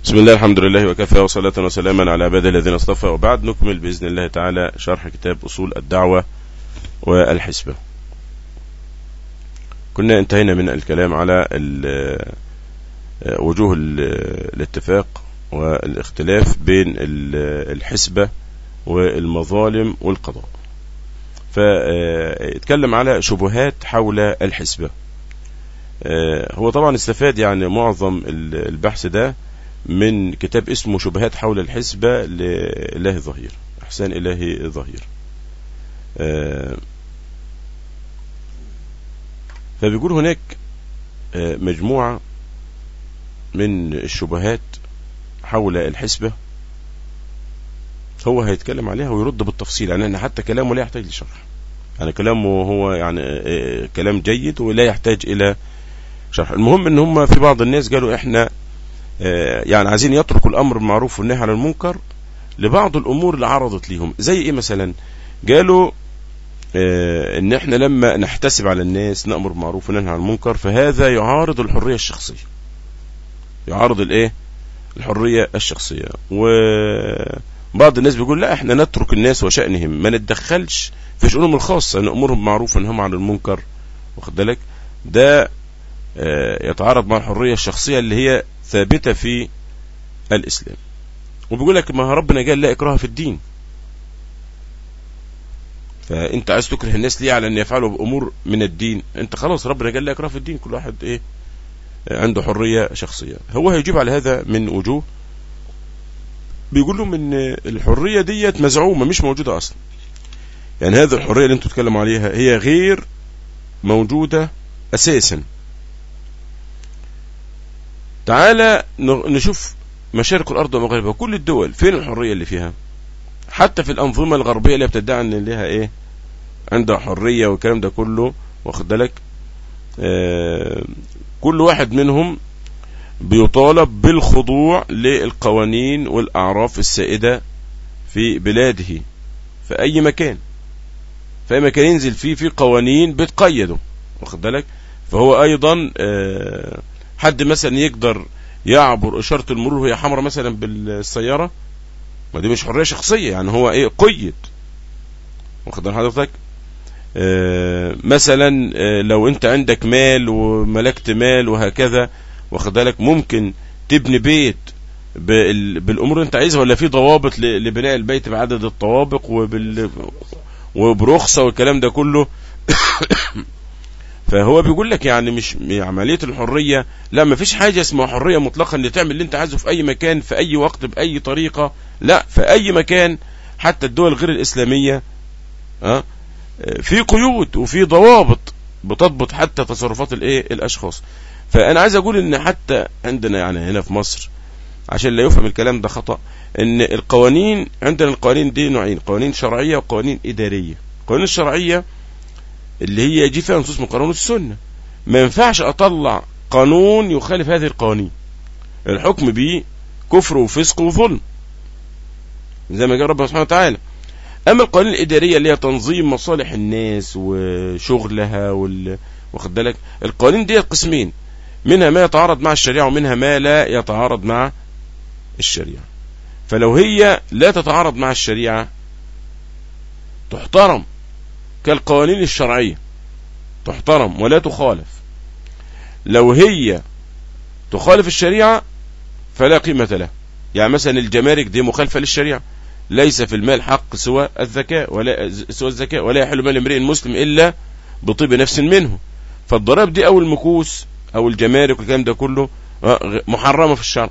بسم الله الحمد لله وكفى وصلاة وسلاما على عباده الذين اصطفى وبعد نكمل بإذن الله تعالى شرح كتاب أصول الدعوة والحسبة كنا انتهينا من الكلام على وجوه الاتفاق والاختلاف بين الحسبة والمظالم والقضاء فاتكلم على شبهات حول الحسبة هو طبعا استفاد يعني معظم البحث ده من كتاب اسمه شبهات حول الحسبة لإله ظهير أحسان إلهي ظهير فبيقول هناك مجموعة من الشبهات حول الحسبة هو هيتكلم عليها ويرد بالتفصيل يعني حتى كلامه لا يحتاج لشرح يعني كلامه هو يعني كلام جيد ولا يحتاج إلى شرح المهم ان هم في بعض الناس قالوا احنا يعني عايزين يتركوا الامر بالمعروف والنهي عن المنكر لبعض الامور اللي عرضت ليهم زي ايه مثلا قالوا ان احنا لما نحتسب على الناس نامر بالمعروف وننهى عن المنكر فهذا يعارض الحريه الشخصيه يعارض الايه الحريه الشخصيه وبعض الناس بيقول لا احنا نترك الناس وشانهم ما نتدخلش في شؤونهم الخاصه نامرهم بالمعروف وننهى عن المنكر واخد بالك ده يتعارض مع الحريه الشخصيه اللي هي ثابته في الاسلام وبيقول لك ما ربنا قال لا اكراه في الدين فانت عايز تكره الناس ليه على ان يفعلوا بامور من الدين انت خلاص ربنا قال لا اكراه في الدين كل واحد ايه عنده حريه شخصيه هو هيجيب على هذا من وجوه بيقول لهم ان الحريه ديت مزعومه مش موجوده اصلا يعني هذه الحريه اللي انتوا بتتكلموا عليها هي غير موجوده اساسا تعالى نشوف مشارق الارض ومغاربها كل الدول فين الحريه اللي فيها حتى في الانظمه الغربيه اللي بتدعي ان لها ايه عندها حريه والكلام ده كله واخد بالك آه كل واحد منهم بيطالب بالخضوع للقوانين والاعراف السائده في بلاده في اي مكان في اي مكان ينزل فيه في قوانين بتقيده واخد بالك فهو ايضا آه حد مثلا يقدر يعبر اشاره المرور وهي حمراء مثلا بالسياره ما دي مش حريه شخصيه يعني هو ايه قيد واخد بال حضرتك آه مثلا آه لو انت عندك مال وملكت مال وهكذا واخد بالك ممكن تبني بيت بالامور اللي انت عايزها ولا في ضوابط لبناء البيت بعدد الطوابق وبال وبرخصه والكلام ده كله فهو بيقول لك يعني مش عمليه الحريه لا ما فيش حاجه اسمها حريه مطلقا ان تعمل اللي انت عايزه في اي مكان في اي وقت باي طريقه لا في اي مكان حتى الدول غير الاسلاميه ها في قيود وفي ضوابط بتضبط حتى تصرفات الايه الاشخاص فانا عايز اقول ان حتى عندنا يعني هنا في مصر عشان لا يفهم الكلام ده خطا ان القوانين عندنا القوانين دي نوعين قوانين شرعيه وقوانين اداريه القوانين الشرعيه اللي هي يجي فيها نصوص من القرآن والسنة ما ينفعش أطلع قانون يخالف هذه القوانين الحكم به كفر وفسق وظلم زي ما قال ربنا سبحانه وتعالى أما القوانين الإدارية اللي هي تنظيم مصالح الناس وشغلها وال... واخد بالك القوانين دي قسمين منها ما يتعارض مع الشريعة ومنها ما لا يتعارض مع الشريعة فلو هي لا تتعارض مع الشريعة تحترم كالقوانين الشرعية تحترم ولا تخالف لو هي تخالف الشريعة فلا قيمة لها يعني مثلا الجمارك دي مخالفة للشريعة ليس في المال حق سوى الذكاء ولا سوى الزكاة ولا يحل مال امرئ مسلم إلا بطيب نفس منه فالضرائب دي أو المكوس أو الجمارك والكلام ده كله محرمة في الشرع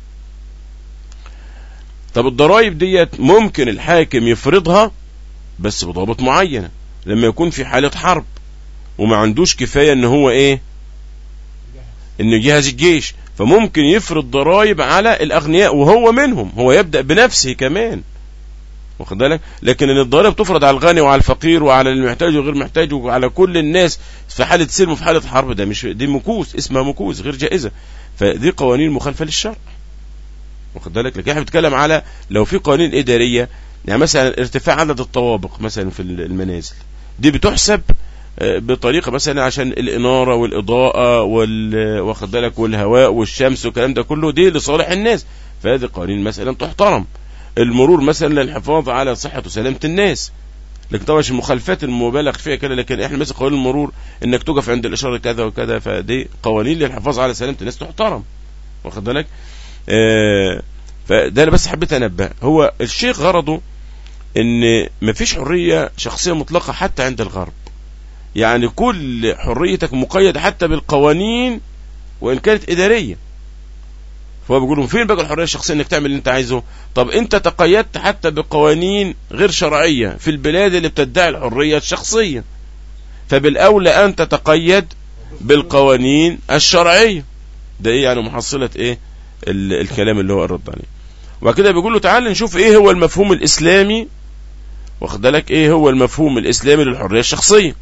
طب الضرائب ديت ممكن الحاكم يفرضها بس بضوابط معينه لما يكون في حالة حرب وما عندوش كفاية ان هو ايه انه يجهز الجيش فممكن يفرض ضرائب على الاغنياء وهو منهم هو يبدأ بنفسه كمان واخد بالك لكن ان الضرائب تفرض على الغني وعلى الفقير وعلى المحتاج وغير محتاج وعلى كل الناس في حالة سلم وفي حالة حرب ده مش دي مكوس اسمها مكوس غير جائزة فدي قوانين مخالفة للشرع واخد بالك لكن احنا بنتكلم على لو في قوانين اداريه يعني مثلا ارتفاع عدد الطوابق مثلا في المنازل دي بتحسب بطريقة مثلا عشان الإنارة والإضاءة وال... واخد بالك والهواء والشمس والكلام ده كله دي لصالح الناس فهذه قوانين مثلا تحترم المرور مثلا للحفاظ على صحة وسلامة الناس لكن طبعا المخالفات المبالغ فيها كده لكن احنا مثلا قوانين المرور انك تقف عند الاشاره كذا وكذا فدي قوانين للحفاظ على سلامه الناس تحترم واخد بالك آه فده انا بس حبيت انبه هو الشيخ غرضه ان مفيش حريه شخصيه مطلقه حتى عند الغرب يعني كل حريتك مقيدة حتى بالقوانين وإن كانت إدارية فهو بيقولوا فين بقى الحرية الشخصية انك تعمل اللي انت عايزه طب انت تقيدت حتى بقوانين غير شرعية في البلاد اللي بتدعي الحرية الشخصية فبالأولى أن تتقيد بالقوانين الشرعية ده ايه يعني محصلة ايه الكلام اللي هو الرد عليه وكده بيقول له تعال نشوف ايه هو المفهوم الاسلامي واخد بالك ايه هو المفهوم الاسلامي للحرية الشخصية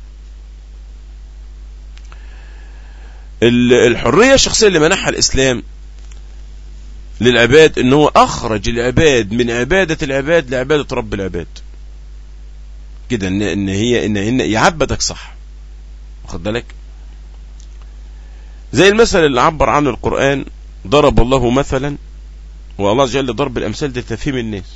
الحرية الشخصية اللي منحها الإسلام للعباد ان هو اخرج العباد من عبادة العباد لعبادة رب العباد كده ان, إن هي ان, إن يعبدك صح واخد بالك زي المثل اللي عبر عنه القرآن ضرب الله مثلا والله جل ضرب الامثال دي تفهيم الناس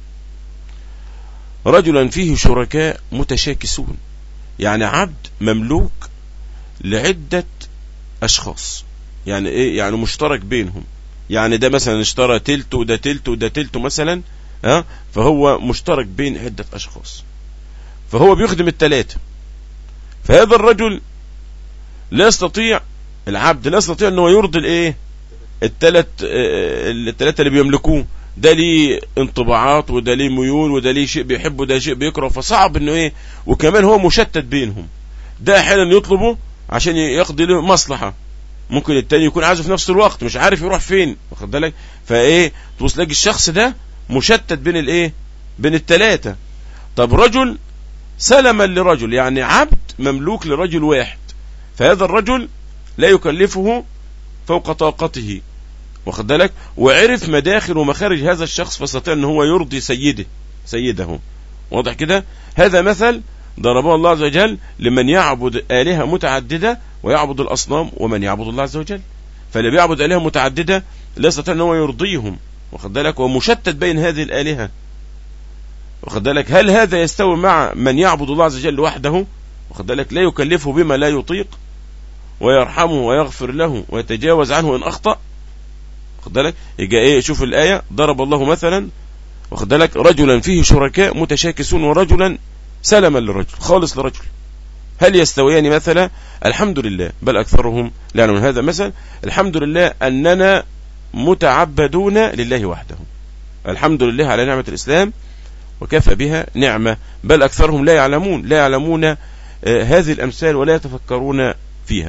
رجلا فيه شركاء متشاكسون يعني عبد مملوك لعدة اشخاص يعني ايه يعني مشترك بينهم يعني ده مثلا اشترى تلت وده تلت وده تلت مثلا ها فهو مشترك بين عدة اشخاص فهو بيخدم التلاتة فهذا الرجل لا يستطيع العبد لا يستطيع ان هو يرضي الايه التلات التلاتة اللي بيملكوه ده ليه انطباعات وده ليه ميول وده ليه شيء بيحبه ده شيء بيكره فصعب انه ايه وكمان هو مشتت بينهم ده احيانا يطلبه عشان يقضي له مصلحة ممكن التاني يكون عايزه في نفس الوقت مش عارف يروح فين واخد بالك فايه تبص تلاقي الشخص ده مشتت بين الايه بين التلاتة طب رجل سلما لرجل يعني عبد مملوك لرجل واحد فهذا الرجل لا يكلفه فوق طاقته واخد بالك وعرف مداخل ومخارج هذا الشخص فاستطاع ان هو يرضي سيده سيده واضح كده هذا مثل ضربه الله عز وجل لمن يعبد آلهة متعددة ويعبد الأصنام ومن يعبد الله عز وجل فاللي بيعبد آلهة متعددة لا يستطيع أن هو يرضيهم واخد بالك ومشتت بين هذه الآلهة واخد بالك هل هذا يستوي مع من يعبد الله عز وجل وحده واخد بالك لا يكلفه بما لا يطيق ويرحمه ويغفر له ويتجاوز عنه إن أخطأ واخد بالك يجي إيه شوف الآية ضرب الله مثلا واخد بالك رجلا فيه شركاء متشاكسون ورجلا سلما لرجل خالص لرجل هل يستويان مثلا الحمد لله بل أكثرهم لا من هذا مثل الحمد لله أننا متعبدون لله وحده الحمد لله على نعمة الإسلام وكفى بها نعمة بل أكثرهم لا يعلمون لا يعلمون هذه الأمثال ولا يتفكرون فيها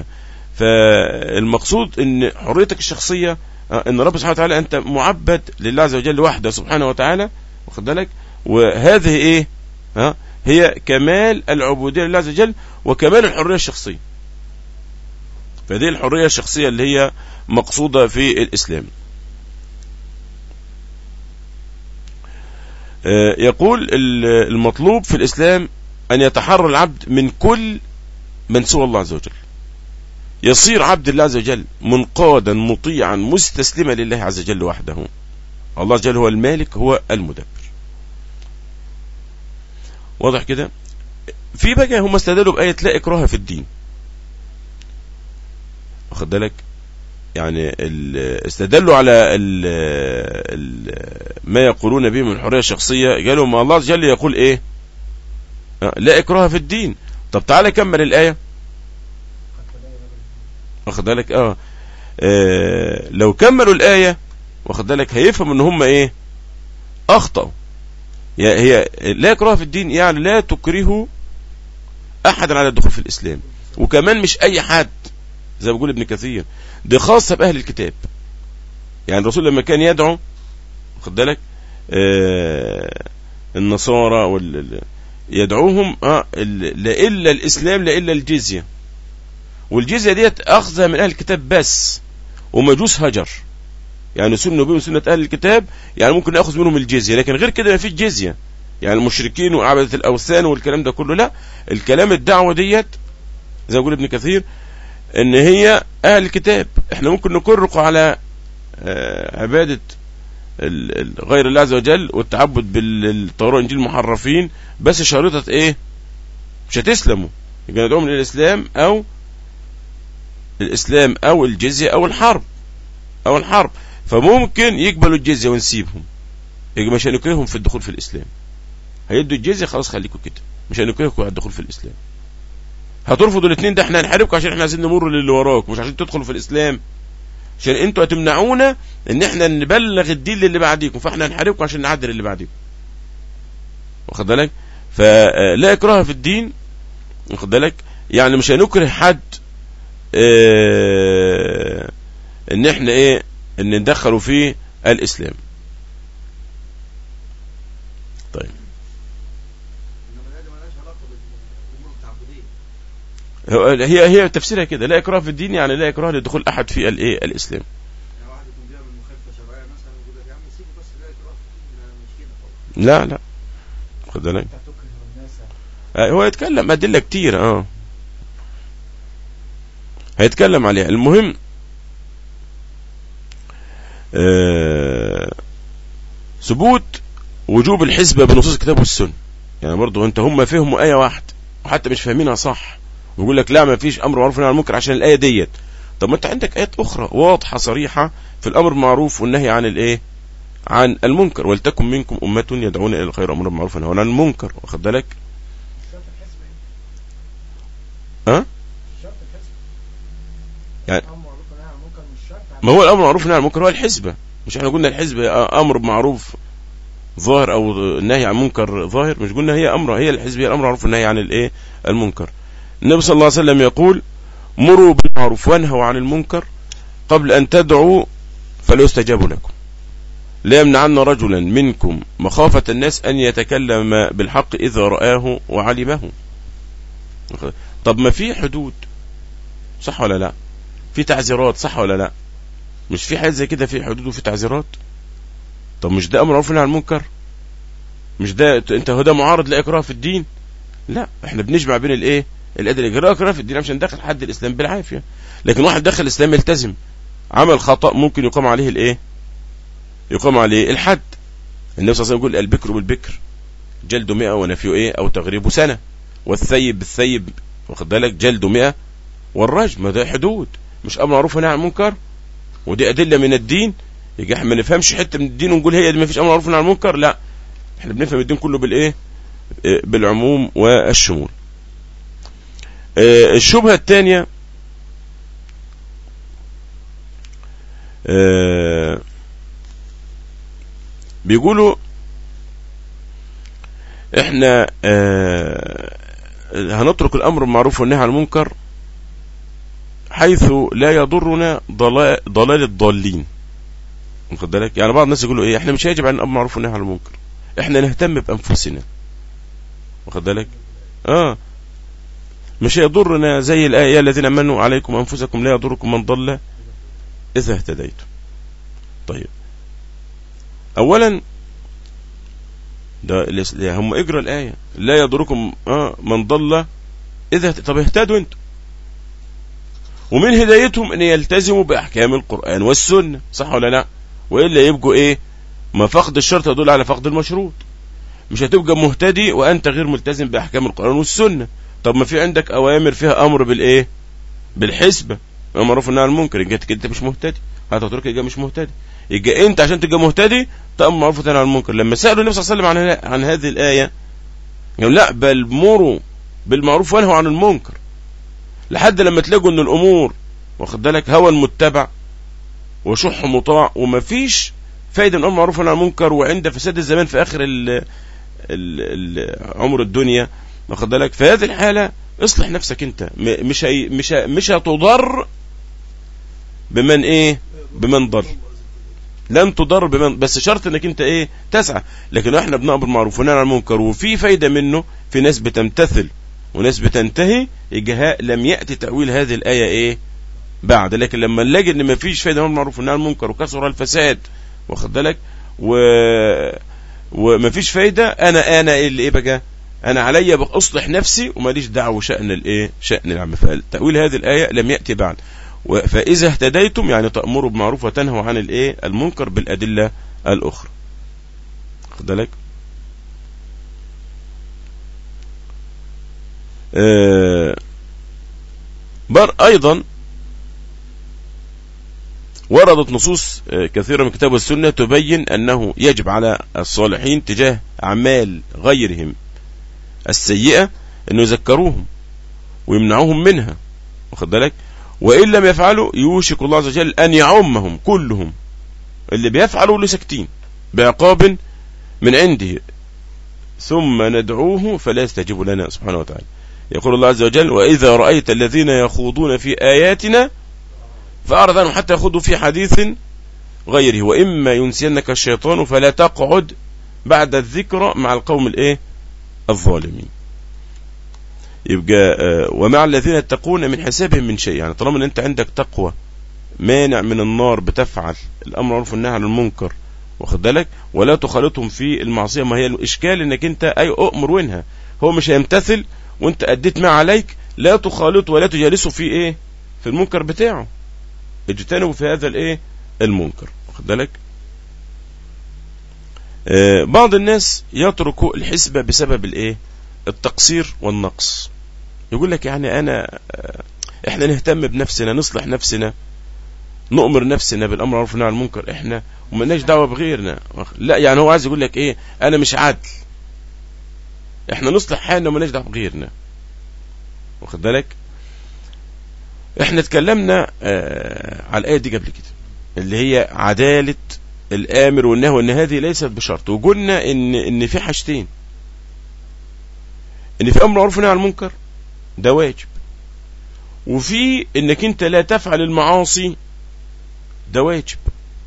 فالمقصود أن حريتك الشخصية أن رب سبحانه وتعالى أنت معبد لله عز وجل وحده سبحانه وتعالى واخد بالك وهذه إيه ها هي كمال العبودية لله عز وجل وكمال الحرية الشخصية فدي الحرية الشخصية اللي هي مقصودة في الإسلام يقول المطلوب في الإسلام أن يتحرر العبد من كل من سوى الله عز وجل يصير عبد الله عز وجل منقادا مطيعا مستسلما لله عز وجل وحده الله عز وجل هو المالك هو المدبر واضح كده في بقى هم استدلوا بآية لا إكراه في الدين واخد بالك يعني استدلوا على ال ال ما يقولون به من الحرية الشخصية قالوا ما الله عز وجل يقول ايه لا إكراه في الدين طب تعالى كمل الآية واخد بالك اه, آه لو كملوا الآية واخد بالك هيفهم ان هم ايه اخطأوا هي لا إكراه في الدين يعني لا تكرهوا أحدا على الدخول في الإسلام وكمان مش أي حد زي ما بيقول ابن كثير دي خاصة بأهل الكتاب يعني الرسول لما كان يدعو خد بالك آه النصارى وال يدعوهم آه لا إلا الإسلام لا إلا الجزية والجزية ديت أخذها من أهل الكتاب بس ومجوس هجر يعني سنة بهم سنة أهل الكتاب يعني ممكن نأخذ منهم الجزية لكن غير كده ما فيش جزية يعني المشركين وعبدة الأوثان والكلام ده كله لا الكلام الدعوة ديت زي ما يقول ابن كثير ان هي اهل الكتاب احنا ممكن نكرق على آه، عبادة ال- ال- غير الله عز وجل والتعبد بالتوراة والانجيل المحرفين بس شريطة ايه مش هتسلموا يبقى ندعوهم الى الاسلام او الاسلام او الجزية او الحرب او الحرب فممكن يقبلوا الجزية ونسيبهم يبقى مش هنكرههم في الدخول في الاسلام هيدوا الجزية خلاص خليكم كده مش هنكرهكم على الدخول في الاسلام هترفضوا الاثنين ده احنا هنحاربكم عشان احنا عايزين نمر للي وراك مش عشان تدخلوا في الاسلام عشان انتوا هتمنعونا ان احنا نبلغ الدين للي بعديكم فاحنا هنحاربكم عشان نعدل اللي بعديكم واخد بالك فلا اكراه في الدين واخد بالك يعني مش هنكره حد اه ان احنا ايه ان ندخلوا فيه الاسلام طيب انما الآية دي مالهاش علاقة بالامور التعبدية هو- هي هي تفسيرها كده لا اكراه في الدين يعني لا اكراه لدخول احد في الايه الاسلام يعني واحد يكون بيعمل مخالفة شرعية مثلا يقول لك يا عم سيبه بس لا إكراه في الدين مش كده طبعا لا لا خد بالك أنت تكره الناس آه، هو يتكلم أدلة كتير اه هيتكلم عليها المهم آه ثبوت وجوب الحسبة بنصوص الكتاب والسنة يعني برضه انت هم فهموا آية واحدة وحتى مش فاهمينها صح ويقول لك لا ما فيش أمر معروف عن المنكر عشان الآية ديت طب ما انت عندك آيات أخرى واضحة صريحة في الأمر بالمعروف والنهي عن الإيه عن المنكر ولتكن منكم أمة يدعون إلى الخير أمر بالمعروف ونهون عن المنكر واخد بالك شرط الحسبة ها شرط الحسبة يعني- أمر معروف ونهي عن المنكر مش شرط ما هو الامر معروف والنهي عن المنكر هو الحسبه مش احنا قلنا الحسبه امر معروف ظاهر او نهي عن منكر ظاهر مش قلنا هي امر هي الحزب هي الامر معروف والنهي عن الايه المنكر النبي صلى الله عليه وسلم يقول مروا بالمعروف وانهوا عن المنكر قبل ان تدعوا فلا يستجاب لكم لا يمنعن رجلا منكم مخافة الناس أن يتكلم بالحق إذا رآه وعلمه طب ما في حدود صح ولا لا في تعزيرات صح ولا لا مش في حاجات زي كده في حدود وفي تعزيرات طب مش ده امر معروف عن المنكر مش ده انت هو ده معارض لاكراه في الدين لا احنا بنجمع بين الايه الادله لا اكراه في الدين عشان ندخل حد الاسلام بالعافيه لكن واحد دخل الاسلام يلتزم عمل خطا ممكن يقام عليه الايه يقام عليه الحد النبي صلى الله عليه وسلم يقول البكر بالبكر جلد 100 ونفيه ايه او تغريب سنه والثيب بالثيب واخد بالك جلد 100 والرجم ده حدود مش امر معروف ونهي عن المنكر ودي ادله من الدين يجي احنا ما نفهمش حته من الدين ونقول هي دي ما فيش امر معروف ونهي عن المنكر لا احنا بنفهم الدين كله بالايه آه، بالعموم والشمول آه، الشبهه الثانيه بيقولوا احنا آه، هنترك الامر بالمعروف والنهي عن المنكر حيث لا يضرنا ضلال, ضلال الضالين واخد بالك يعني بعض الناس يقولوا ايه احنا مش هيجب عن الامر بالمعروف والنهي عن المنكر احنا نهتم بانفسنا واخد بالك اه مش هيضرنا زي الايه يا الذين امنوا عليكم انفسكم لا يضركم من ضل اذا اهتديتم طيب اولا ده الاس- هم اجرى الايه لا يضركم آه من ضل اذا اهت- طب اهتدوا انتم ومن هدايتهم ان يلتزموا باحكام القران والسنه صح ولا لا والا يبقوا ايه ما فقد الشرط يدل على فقد المشروط مش هتبقى مهتدي وانت غير ملتزم باحكام القران والسنه طب ما في عندك اوامر فيها امر بالايه بالحسبه امر معروف عن المنكر يبقى كده انت مش مهتدي هتترك يبقى مش مهتدي يبقى انت عشان تبقى مهتدي تامر معروف عن المنكر لما سالوا النبي صلى الله عليه وسلم عن عن هذه الايه قالوا لا بل مروا بالمعروف وانهوا عن المنكر لحد لما تلاقوا ان الامور واخد بالك هوى المتبع وشح مطاع ومفيش فايده من الامر معروف عن المنكر وعند فساد الزمان في اخر ال ال ال عمر الدنيا واخد بالك في هذه الحاله اصلح نفسك انت م- مش هي مش ه- مش هتضر بمن ايه بمن ضل لن تضر بمن بس شرط انك انت ايه تسعى لكن احنا بنامر بالمعروف وننهى عن المنكر وفي فايده منه في ناس بتمتثل وناس بتنتهي الجهاء لم ياتي تاويل هذه الايه ايه بعد لكن لما نلاقي ان مفيش فايده من المعروف والنهي عن المنكر وكثر الفساد واخد بالك و ومفيش فايده انا انا اللي ايه بقى انا عليا اصلح نفسي وماليش دعوه شان الايه شان العام فتاويل هذه الايه لم ياتي بعد و- فاذا اهتديتم يعني تامروا بالمعروف وتنهوا عن الايه المنكر بالادله الاخرى خد بالك آه، بر ايضا وردت نصوص آه، كثيرة من كتاب السنة تبين أنه يجب على الصالحين تجاه أعمال غيرهم السيئة أنه يذكروهم ويمنعوهم منها واخد بالك وإن لم يفعلوا يوشك الله عز وجل أن يعمهم كلهم اللي بيفعلوا اللي ساكتين بعقاب من عنده ثم ندعوه فلا يستجيب لنا سبحانه وتعالى يقول الله عز وجل وإذا رأيت الذين يخوضون في آياتنا فأعرض عنهم حتى يخوضوا في حديث غيره وإما ينسينك الشيطان فلا تقعد بعد الذكرى مع القوم الايه الظالمين يبقى آه، ومع الذين يتقون من حسابهم من شيء يعني طالما ان انت عندك تقوى مانع من النار بتفعل الامر معروف والنهي عن المنكر واخد بالك ولا تخالطهم في المعصيه ما هي الاشكال انك انت اي اؤمر وانهى هو مش هيمتثل وانت اديت ما عليك لا تخالطه ولا تجالسه في ايه في المنكر بتاعه اجتنبوا في هذا الايه المنكر واخد بالك آه، بعض الناس يترك الحسبة بسبب الايه التقصير والنقص يقول لك يعني انا آه، احنا نهتم بنفسنا نصلح نفسنا نؤمر نفسنا بالامر والمعروف والنهي عن المنكر احنا ومالناش دعوه بغيرنا لا يعني هو عايز يقول لك ايه انا مش عدل احنا نصلح حالنا ومالناش دعوه بغيرنا واخد بالك احنا اتكلمنا آه على الايه دي قبل كده اللي هي عداله الامر والنهي وان هذه ليست بشرط وقلنا ان ان في حاجتين ان في امر معروف ونهي عن المنكر ده واجب وفي انك انت لا تفعل المعاصي ده واجب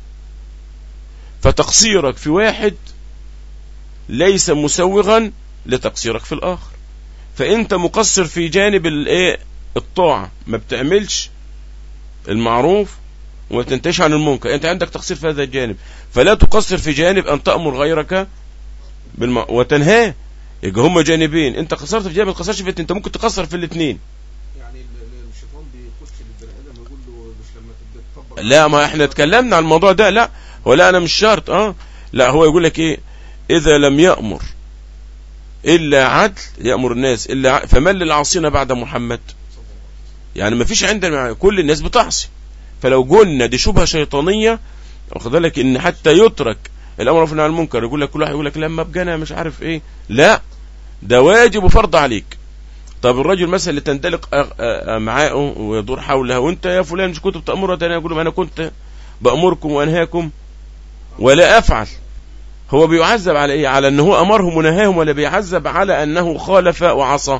فتقصيرك في واحد ليس مسوغا لتقصيرك في الاخر فانت مقصر في جانب الايه الطاعه ما بتعملش المعروف وما بتنتهيش عن المنكر انت عندك تقصير في هذا الجانب فلا تقصر في جانب ان تامر غيرك بالم... وتنهاه يبقى هما جانبين انت قصرت في جانب ما تقصرش في التاني. انت ممكن تقصر في الاثنين يعني ال- ال- الشيطان بيخش للبني ادم يقول له مش لما تبدا تطبق لا ما احنا اتكلمنا عن الموضوع ده لا ولا انا مش شرط اه لا هو يقول لك ايه اذا لم يأمر الا عدل يأمر الناس الا ع- فمن للعاصين بعد محمد يعني ما فيش عندنا كل الناس بتعصي فلو قلنا دي شبهه شيطانيه واخد بالك ان حتى يترك الامر والنهي عن المنكر يقول لك كل واحد يقول لك لما ابقى انا مش عارف ايه لا ده واجب وفرض عليك طب الرجل مثلا اللي تندلق أغ- أ- أ- معاه ويدور حولها وانت يا فلان مش كنت بتامرها ده انا يقول انا كنت بامركم وانهاكم ولا افعل هو بيعذب على ايه على ان هو امرهم ونهاهم ولا بيعذب على انه خالف وعصى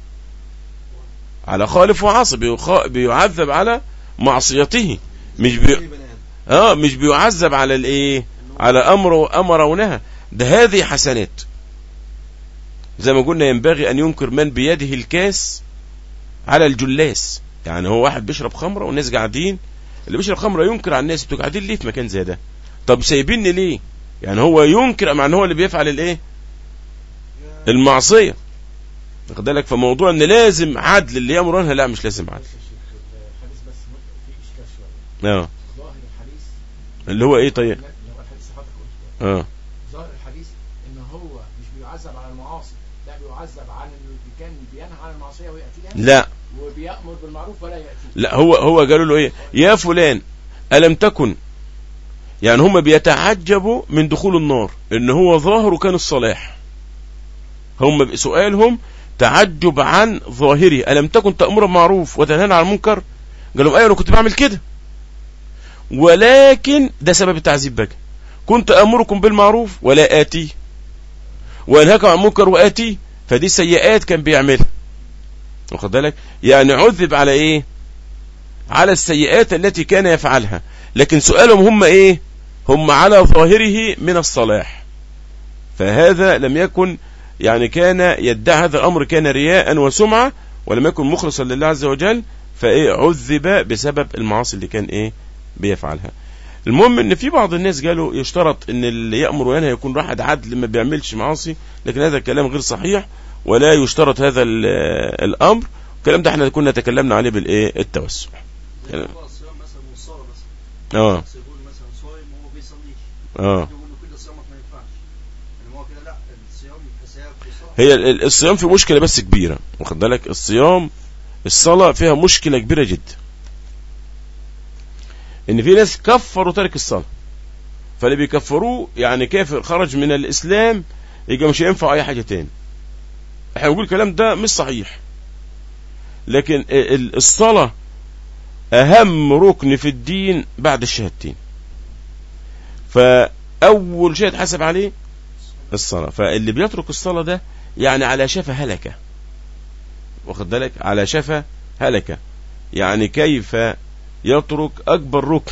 على خالف وعصى بيخ- بيعذب على معصيته مش بي... زي بني ادم اه مش بيعذب على الايه على امر امر ونهى ده هذه حسنات زي ما قلنا ينبغي ان ينكر من بيده الكاس على الجلاس يعني هو واحد بيشرب خمره والناس قاعدين اللي بيشرب خمره ينكر على الناس انتوا قاعدين ليه في مكان زي ده طب سايبيني ليه يعني هو ينكر مع ان هو اللي بيفعل الايه يا المعصيه واخد بالك فموضوع ان لازم عدل اللي يامر عنها لا مش لازم عدل معلش يا شيخ الحديث بس في اشكال شويه اه ظاهر الحديث اللي هو ايه طيب لا، اللي هو الحديث اللي حضرتك قلته اه ظاهر الحديث ان هو مش بيعذب على المعاصي لا بيعذب على انه كان بينهى عن المعصيه وياتيها لا وبيامر بالمعروف ولا ياتي لا هو هو قالوا له ايه يا فلان الم تكن يعني هم بيتعجبوا من دخول النار ان هو ظاهره كان الصلاح هم سؤالهم تعجب عن ظاهره الم تكن تامر بالمعروف وتنهى عن المنكر قال لهم ايوه انا كنت بعمل كده ولكن ده سبب التعذيب بقى كنت امركم بالمعروف ولا اتي وانهاكم عن المنكر واتي فدي سيئات كان بيعملها واخد بالك يعني عذب على ايه على السيئات التي كان يفعلها لكن سؤالهم هم ايه هم على ظاهره من الصلاح فهذا لم يكن يعني كان يدعي هذا الامر كان رياء وسمعه ولم يكن مخلصا لله عز وجل فايه عذب بسبب المعاصي اللي كان ايه بيفعلها المهم ان في بعض الناس قالوا يشترط ان اللي يامر وينهى يكون واحد عدل ما بيعملش معاصي لكن هذا الكلام غير صحيح ولا يشترط هذا ال- الامر الكلام ده احنا كنا تكلمنا عليه بالايه التوسع زي يعني- موضوع الصيام مثلا والصلاة مثلا اه بس يقول مثلا صايم وهو بيصليش اه يقول له كده صيامك ما ينفعش يعني هو كده لا الصيام حساب وصلاة هي ال- ال- الصيام في مشكله بس كبيره واخد بالك الصيام الصلاه فيها مشكله كبيره جدا ان في ناس كفروا ترك الصلاه فاللي بيكفروه يعني كافر خرج من الاسلام يبقى مش هينفع اي حاجه تاني احنا بنقول الكلام ده مش صحيح لكن ال- ال- الصلاه اهم ركن في الدين بعد الشهادتين فاول شيء يتحاسب عليه الصلاه فاللي بيترك الصلاه ده يعني على شفا هلكه واخد بالك على شفا هلكه يعني كيف يترك اكبر ركن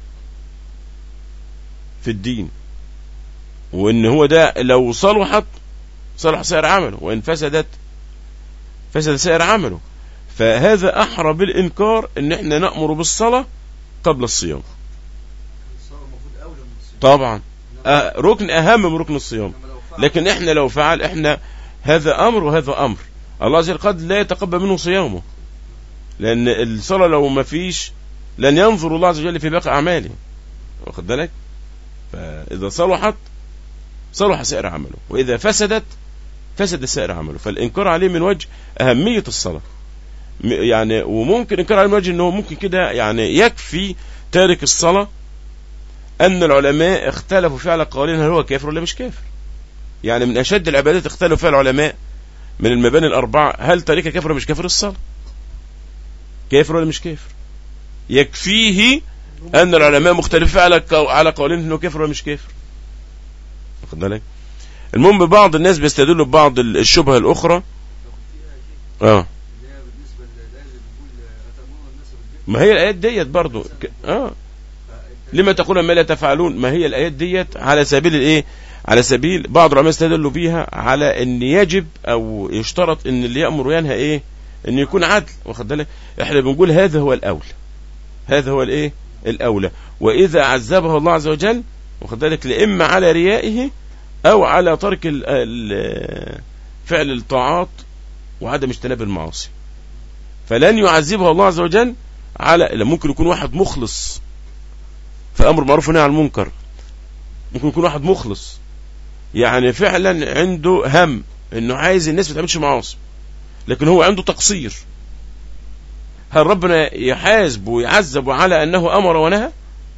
في الدين وان هو ده لو صلحت صلح سائر عمله وان فسدت فسد سائر عمله فهذا احرى بالانكار ان احنا نامر بالصلاه قبل الصيام الصلاة المفروض أولى من الصيام طبعا إنما- آه ركن اهم من ركن الصيام إنما لو فعل لكن احنا لو فعل احنا هذا امر وهذا امر الله عز وجل قد لا يتقبل منه صيامه لان الصلاه لو ما فيش لن ينظر الله عز وجل في باقي اعماله واخد بالك فاذا صلحت صلح سائر عمله واذا فسدت فسد سائر عمله فالانكار عليه من وجه اهميه الصلاه م- يعني وممكن انكار عليه من وجه انه ممكن كده يعني يكفي تارك الصلاه ان العلماء اختلفوا في على قولين هل هو كافر ولا مش كافر يعني من اشد العبادات اختلفوا فيها العلماء من المباني الاربعه هل تاركها كافر ولا مش كافر الصلاه كافر ولا مش كافر يكفيه ان العلماء مختلفين على قو- على قولين انه كافر ولا مش كافر واخد بالك المهم بعض الناس بيستدلوا ببعض ال- الشبهه الاخرى تاخد فيها شيء اه اللي هي بالنسبة للآية اللي بتقول أتأمرون الناس بالبر ما هي الايات ديت برضو ك- اه فأنت- لما تقولون ما لا تفعلون ما هي الايات ديت على سبيل الايه على سبيل بعض العلماء استدلوا بيها على ان يجب او يشترط ان اللي يامر وينهى ايه ان يكون عدل واخد بالك احنا بنقول هذا هو الاولى هذا هو الايه الاولى واذا عذبه الله عز وجل واخد بالك لاما على ريائه او على ترك ال- ال- فعل الطاعات وعدم اجتناب المعاصي فلن يعذبه الله عز وجل على لا ممكن يكون واحد مخلص في امر معروف ونهي عن المنكر ممكن يكون واحد مخلص يعني فعلا عنده هم انه عايز الناس ما تعملش معاصي لكن هو عنده تقصير هل ربنا يحاسبه ويعذبه على انه امر ونهى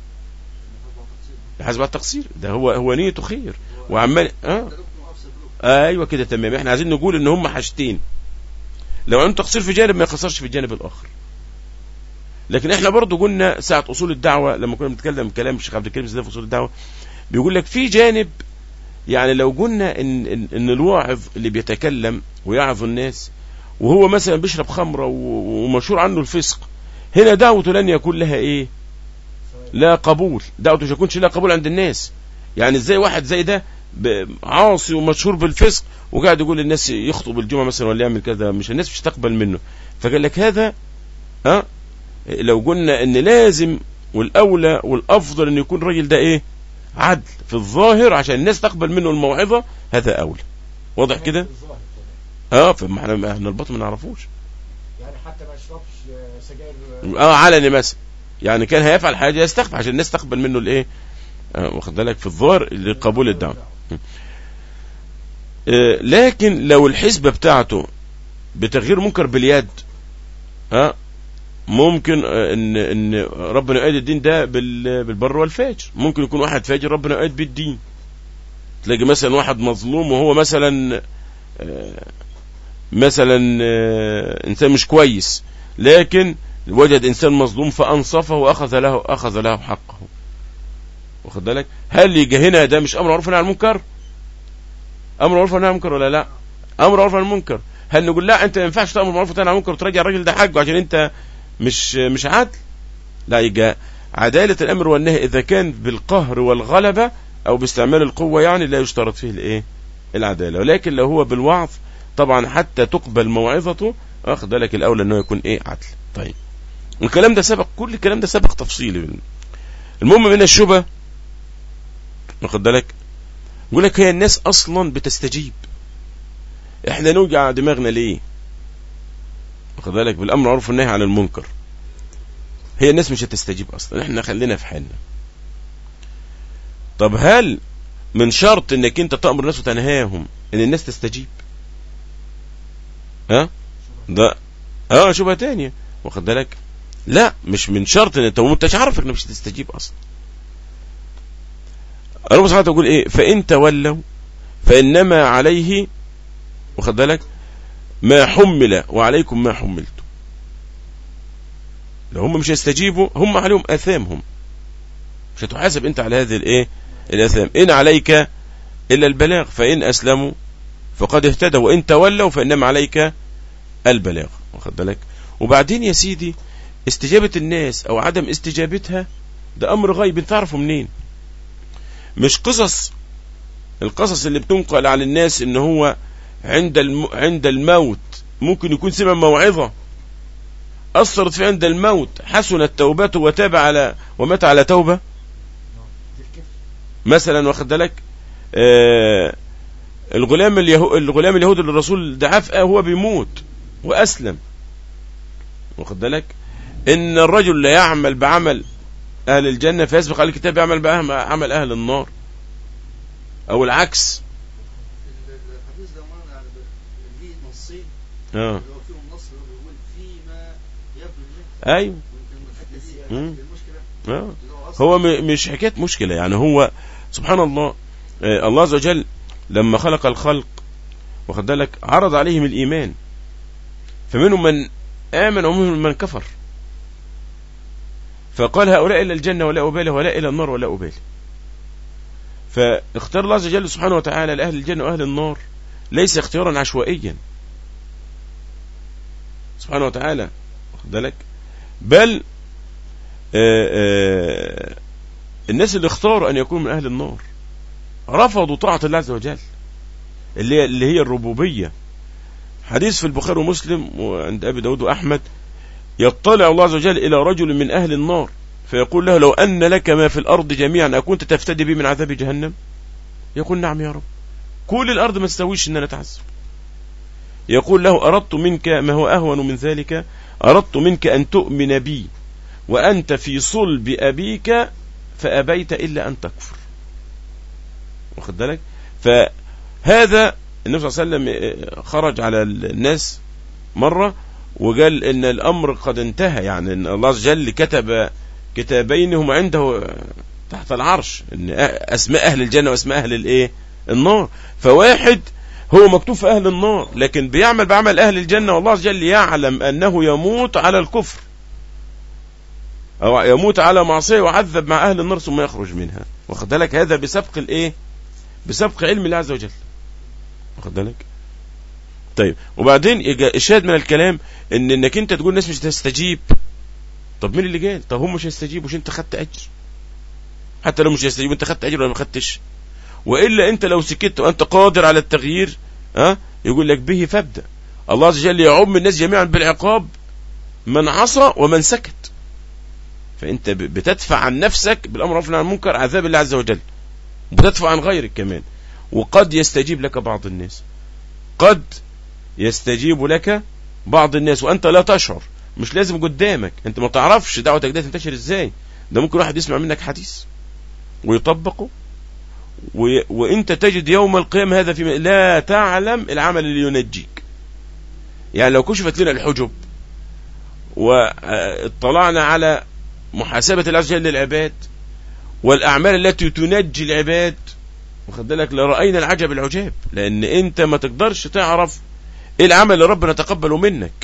يحاسب على التقصير ده هو هو نيته خير وعمال اه ده ركن وأفسد ركن ايوه كده تمام احنا عايزين نقول ان هم حاجتين لو عنده تقصير في جانب ما يقصرش في الجانب الاخر لكن احنا برضو قلنا ساعه اصول الدعوه لما كنا بنتكلم كلام الشيخ عبد الكريم زيدان في اصول الدعوه بيقول لك في جانب يعني لو قلنا ان ان, إن الواعظ اللي بيتكلم ويعظ الناس وهو مثلا بيشرب خمره و- ومشهور عنه الفسق هنا دعوته لن يكون لها ايه لا قبول دعوته مش هيكونش لها قبول عند الناس يعني ازاي واحد زي ده ب- عاصي ومشهور بالفسق وقاعد يقول للناس يخطب الجمعه مثلا ولا يعمل كذا مش الناس مش تقبل منه فقال لك هذا ها لو قلنا ان لازم والاولى والافضل ان يكون الراجل ده ايه عدل في الظاهر عشان الناس تقبل منه الموعظه هذا اولى واضح كده الظاهر كمان. اه فما احنا احنا الباطن ما نعرفوش يعني حتى ما يشربش آه، سجاير آه، اه علني مثلا يعني كان هيفعل حاجه يستخفى عشان الناس تقبل منه الايه آه واخد بالك في الظاهر لقبول الدعوه آه، لكن لو الحسبة بتاعته بتغيير منكر باليد ها ممكن آه، ان ان ربنا يؤيد الدين ده بال- بالبر والفاجر ممكن يكون واحد فاجر ربنا يؤيد بالدين تلاقي مثلا واحد مظلوم وهو مثلا آه، مثلا آه، انسان مش كويس لكن وجد انسان مظلوم فانصفه واخذ له اخذ له حقه واخد بالك هل يجي هنا ده مش امر معروف ونهي عن المنكر امر معروف ونهي عن المنكر ولا لا امر معروف عن المنكر هل نقول لا انت ما ينفعش تامر معروف وتنهى عن المنكر وتراجع الراجل ده حقه عشان انت مش مش عادل لا يجي عدالة الامر والنهي اذا كان بالقهر والغلبة او باستعمال القوة يعني لا يشترط فيه الايه العدالة ولكن لو هو بالوعظ طبعا حتى تقبل موعظته واخد بالك الاولى انه يكون ايه عدل طيب الكلام ده سبق كل الكلام ده سبق تفصيلي المهم من الشبه واخد بالك يقول لك هي الناس اصلا بتستجيب احنا نوجع دماغنا ليه واخد بالك بالامر معروف والنهي عن المنكر هي الناس مش هتستجيب اصلا احنا خلينا في حالنا طب هل من شرط انك انت تأمر الناس وتنهاهم ان الناس تستجيب ها ده اه شبهه تانية واخد بالك لا مش من شرط ان انت وانت عارف انك مش هتستجيب اصلا ربنا سبحانه تقول ايه فان تولوا فانما عليه واخد بالك ما حمل وعليكم ما حملتم لو هم مش هيستجيبوا هم عليهم اثامهم مش هتحاسب انت على هذه الايه الاثام ان عليك الا البلاغ فان اسلموا فقد اهتدوا وان تولوا فانما عليك البلاغ واخد بالك وبعدين يا سيدي استجابة الناس او عدم استجابتها ده امر غيب انت تعرفه منين مش قصص القصص اللي بتنقل عن الناس ان هو عند الم... عند الموت ممكن يكون سمع موعظة أثرت فيه عند الموت حسنت توبته وتاب على ومات على توبة دي الكفر مثلا واخد بالك آه الغلام اليهو الغلام اليهودي اللي الرسول دعاه في- هو بيموت وأسلم واخد بالك إن الرجل لا يعمل بعمل أهل الجنة فيسبق على الكتاب يعمل بعمل أهل النار أو العكس ال- ال- الحديث ده معنا يعني ب- ليه نصين اه اللي هو فيهم نص اللي هو بيقول فيما يبدو الناس أيوه ويمكن الحته دي مم. المشكله آه. اللي هو اصلا هو م- مش حكاية مشكلة يعني هو سبحان الله آه، الله عز وجل لما خلق الخلق واخد بالك عرض عليهم الإيمان فمنهم من آمن ومنهم من كفر فقال هؤلاء إلى الجنة ولا أبالي ولا إلى النار ولا أبالي فاختار الله عز وجل سبحانه وتعالى لأهل الجنة وأهل النار ليس اختيارا عشوائيا سبحانه وتعالى واخد بالك بل آه، آه، الناس اللي اختاروا أن يكونوا من أهل النار رفضوا طاعة الله عز وجل اللي هي, اللي هي الربوبية حديث في البخاري ومسلم وعند أبي داود وأحمد يطلع الله عز وجل إلى رجل من أهل النار فيقول له لو أن لك ما في الأرض جميعا أكنت تفتدي به من عذاب جهنم يقول نعم يا رب كل الأرض ما تستويش أن أنا أتعذب يقول له أردت منك ما هو أهون من ذلك أردت منك أن تؤمن بي وأنت في صلب أبيك فأبيت إلا أن تكفر واخد بالك فهذا النبي صلى الله عليه وسلم خرج على الناس مرة وقال إن الأمر قد انتهى يعني إن الله عز وجل كتب كتابين هم عنده تحت العرش إن أسماء أهل الجنة وأسماء أهل الإيه النار فواحد هو مكتوب في أهل النار لكن بيعمل بعمل أهل الجنة والله عز وجل يعلم أنه يموت على الكفر أو يموت على معصية ويعذب مع أهل النار ثم يخرج منها واخد بالك هذا بسبق الإيه بسبق علم الله عز وجل واخد بالك طيب وبعدين يجا- الشاهد من الكلام ان انك انت تقول الناس مش هتستجيب طب مين اللي قال طب هم مش هيستجيبوا مش انت خدت اجر حتى لو مش هيستجيبوا انت خدت اجر ولا ما خدتش والا انت لو سكت وانت قادر على التغيير ها يقول لك به فابدا الله عز وجل يعم الناس جميعا بالعقاب من عصى ومن سكت فانت ب- بتدفع عن نفسك بالامر والنهي عن المنكر عذاب الله عز وجل بتدفع عن غيرك كمان وقد يستجيب لك بعض الناس قد يستجيب لك بعض الناس وانت لا تشعر مش لازم قدامك انت ما تعرفش دعوتك دي تنتشر ازاي ده ممكن واحد يسمع منك حديث ويطبقه و... وانت تجد يوم القيامة هذا في لا تعلم العمل اللي ينجيك يعني لو كشفت لنا الحجب واطلعنا على محاسبة الله عز وجل للعباد والأعمال التي تنجي العباد واخد بالك لرأينا العجب العجاب لأن أنت ما تقدرش تعرف إيه العمل اللي ربنا تقبله منك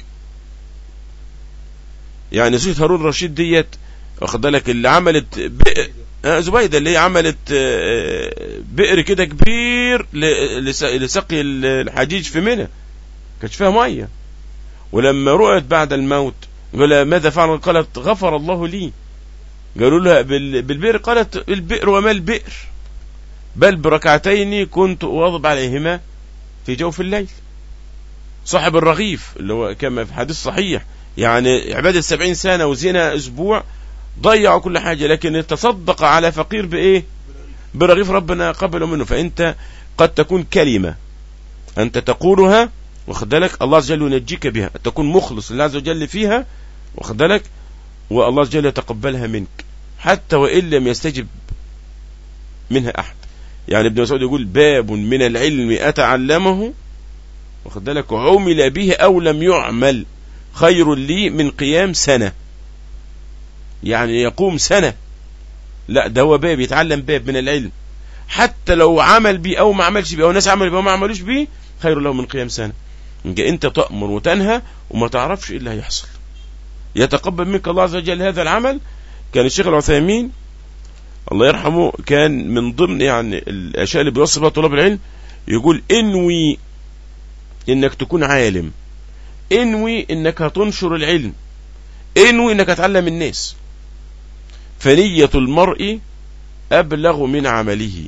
يعني زوجة هارون الرشيد ديت واخد بالك اللي عملت بئر آه، زبيدة اللي هي عملت آه، بئر كده كبير ل- لس- لسقي الحجيج في منى كانش فيها ميه ولما رؤيت بعد الموت قال ماذا فعل قالت غفر الله لي قالوا لها بال- بالبئر قالت البئر وما البئر بل بركعتين كنت أواظب عليهما في جوف الليل صاحب الرغيف اللي هو كما في حديث صحيح يعني عبادة سبعين سنة وزنا أسبوع ضيعوا كل حاجة لكن تصدق على فقير بإيه برغيف ربنا قبله منه فأنت قد تكون كلمة أنت تقولها واخد بالك الله عز وجل ينجيك بها تكون مخلص لله عز وجل فيها واخد بالك والله عز وجل يتقبلها منك حتى وإن لم يستجب منها أحد يعني ابن مسعود يقول باب من العلم أتعلمه واخد بالك عمل به أو لم يعمل خير لي من قيام سنة يعني يقوم سنة لا ده هو باب يتعلم باب من العلم حتى لو عمل بيه او ما عملش بيه او الناس عملوا بيه او ما عملوش بيه خير له من قيام سنه يبقى انت تأمر وتنهى وما تعرفش ايه اللي هيحصل يتقبل منك الله عز وجل هذا العمل كان الشيخ العثيمين الله يرحمه كان من ضمن يعني الاشياء اللي بيوصف بها طلاب العلم يقول انوي انك تكون عالم انوي انك هتنشر العلم انوي انك هتعلم الناس فنية المرء أبلغ من عمله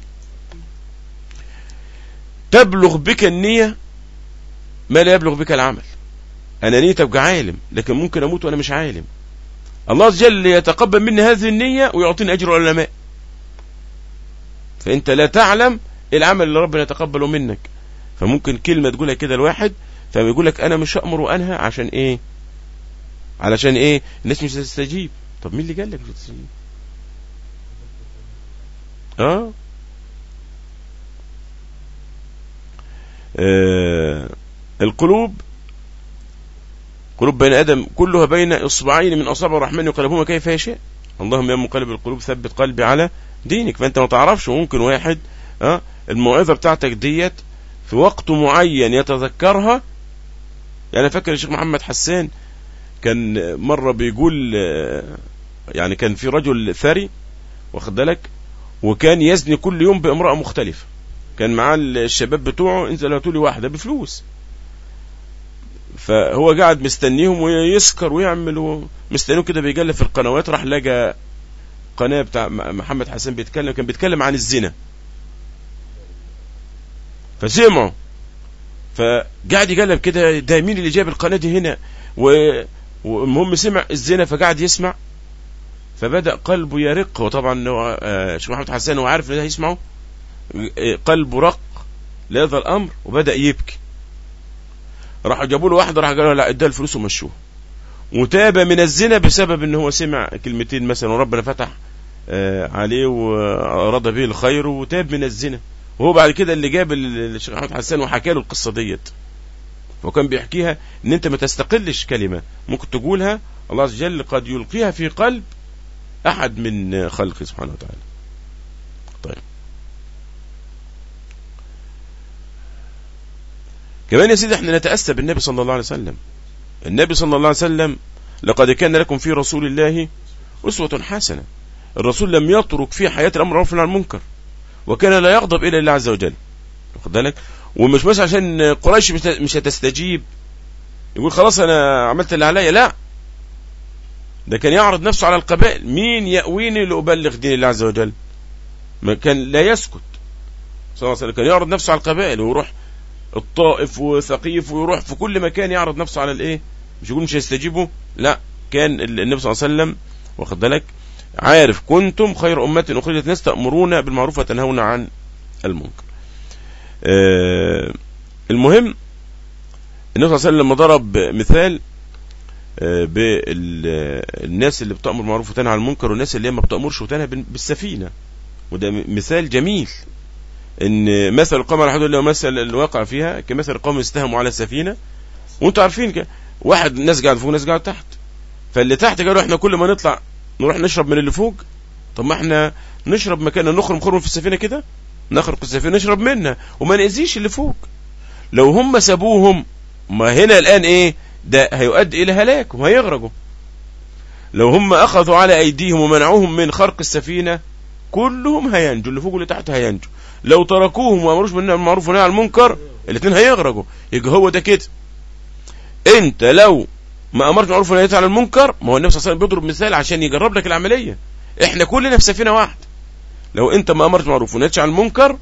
تبلغ بك النية ما لا يبلغ بك العمل أنا نية أبقى عالم لكن ممكن أموت وأنا مش عالم الله عز وجل يتقبل مني هذه النية ويعطيني أجر العلماء فأنت لا تعلم العمل اللي ربنا يتقبله منك فممكن كلمة تقولها كده الواحد فيقول لك أنا مش هأمر وأنهى عشان إيه علشان إيه الناس مش هتستجيب طب مين اللي قال لك مش هتستجيب اه آه، القلوب قلوب بني ادم كلها بين اصبعين من اصابع الرحمن يقلبهما كيف يشاء اللهم يا مقلب القلوب ثبت قلبي على دينك فانت ما تعرفش ممكن واحد اه الموعظه بتاعتك ديت في وقت معين يتذكرها يعني فاكر الشيخ محمد حسان كان مره بيقول آه، يعني كان في رجل ثري واخد بالك وكان يزني كل يوم بامرأة مختلفة كان معاه الشباب بتوعه انزل هاتوا لي واحدة بفلوس فهو قاعد مستنيهم ويسكر ويعمل و- مستنيه كده بيجلى في القنوات راح لقى قناة بتاع م- محمد حسن بيتكلم كان بيتكلم عن الزنا فسمعوا فقعد يقلب كده ده مين اللي جاب القناة دي هنا و- والمهم سمع الزنا فقعد يسمع فبدأ قلبه يرق وطبعا هو آه، شيخ محمد حسان هو عارف ان ده هيسمعه آه، قلبه رق لهذا الامر وبدأ يبكي راحوا جابوا له واحده راح قالوا لا ادى الفلوس ومشوه وتاب من الزنا بسبب ان هو سمع كلمتين مثلا وربنا فتح آه، عليه واراد به الخير وتاب من الزنا وهو بعد كده اللي جاب ال- الشيخ محمد حسان وحكى له القصه ديت وكان بيحكيها ان انت ما تستقلش كلمه ممكن تقولها الله عز وجل قد يلقيها في قلب احد من خلقه سبحانه وتعالى طيب كمان يا سيدي احنا نتأسى بالنبي صلى الله عليه وسلم النبي صلى الله عليه وسلم لقد كان لكم في رسول الله أسوة حسنة الرسول لم يترك في حياة الأمر معروف عن المنكر وكان لا يغضب إلى الله عز وجل واخد بالك ومش بس عشان قريش مش مش هتستجيب يقول خلاص أنا عملت اللي عليا لا ده كان يعرض نفسه على القبائل مين يأويني لأبلغ دين الله عز وجل ما كان لا يسكت صلى الله عليه وسلم كان يعرض نفسه على القبائل ويروح الطائف وثقيف ويروح في كل مكان يعرض نفسه على الايه مش يقول مش هيستجيبوا لا كان ال- النبي صلى الله عليه وسلم واخد بالك عارف كنتم خير أمة أخرجت الناس تأمرون بالمعروف وتنهون عن المنكر آه المهم النبي صلى الله عليه وسلم لما ضرب مثال آه بالناس اللي بتأمر بالمعروف وتنهى عن المنكر والناس اللي هي ما بتأمرش وتنهى بال- بالسفينة وده م- مثال جميل ان مثل القوم على حدود الله ومثل الواقع فيها كمثل قوم استهموا على سفينه وانتوا عارفين كده واحد ناس قاعد فوق وناس قاعد تحت فاللي تحت قالوا احنا كل ما نطلع نروح نشرب من اللي فوق طب ما احنا نشرب مكاننا نخرم خرم في السفينه كده نخرق السفينه نشرب منها وما نأذيش اللي فوق لو هم سابوهم ما هنا الان ايه ده هيؤدي الى هلاكهم هيغرقوا لو هم اخذوا على ايديهم ومنعوهم من خرق السفينه كلهم هينجوا اللي فوق واللي تحت هينجوا لو تركوهم وما امروش بالمعروف ونهى عن المنكر الاثنين هيغرقوا يبقى هو ده كده انت لو ما امرت بالمعروف ونهيت عن المنكر ما هو النبي صلى الله عليه وسلم بيضرب مثال عشان يجرب لك العمليه احنا كلنا في سفينه واحده لو انت ما امرت بالمعروف ونهيت عن المنكر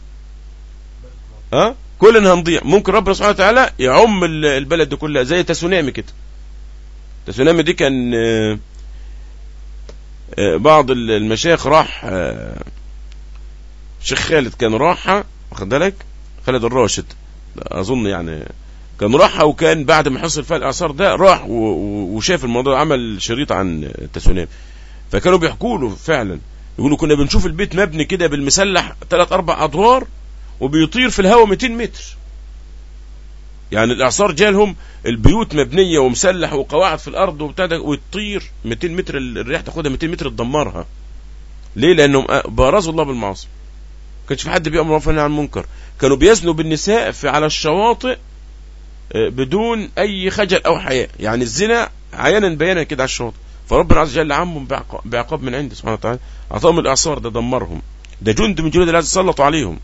ها أه؟ كلنا هنضيع ممكن ربنا سبحانه وتعالى يعم ال- البلد دي كلها زي تسونامي كده تسونامي دي كان آه، آه، بعض ال- المشايخ راح آه، شيخ خالد كان راحة واخد بالك خالد الراشد اظن يعني كان راحها وكان بعد ما حصل فيها الاعصار ده راح و- و- وشاف الموضوع عمل شريط عن التسونامي فكانوا بيحكوا له فعلا يقولوا كنا بنشوف البيت مبني كده بالمسلح ثلاث اربع ادوار وبيطير في الهواء 200 متر يعني الاعصار جالهم البيوت مبنيه ومسلح وقواعد في الارض وبتاع ده وتطير 200 متر الرياح تاخدها 200 متر تدمرها ليه لانهم بارزوا الله بالمعاصي ما كانش في حد بيامر بالمعروف والنهي عن المنكر كانوا بيزنوا بالنساء في على الشواطئ آه، بدون اي خجل او حياء يعني الزنا عيانا بيانا كده على الشواطئ فربنا عز وجل عمهم بعق- بعقاب من عنده سبحانه وتعالى اعطاهم الاعصار ده دمرهم ده جند من جنود الله عز وجل سلطوا عليهم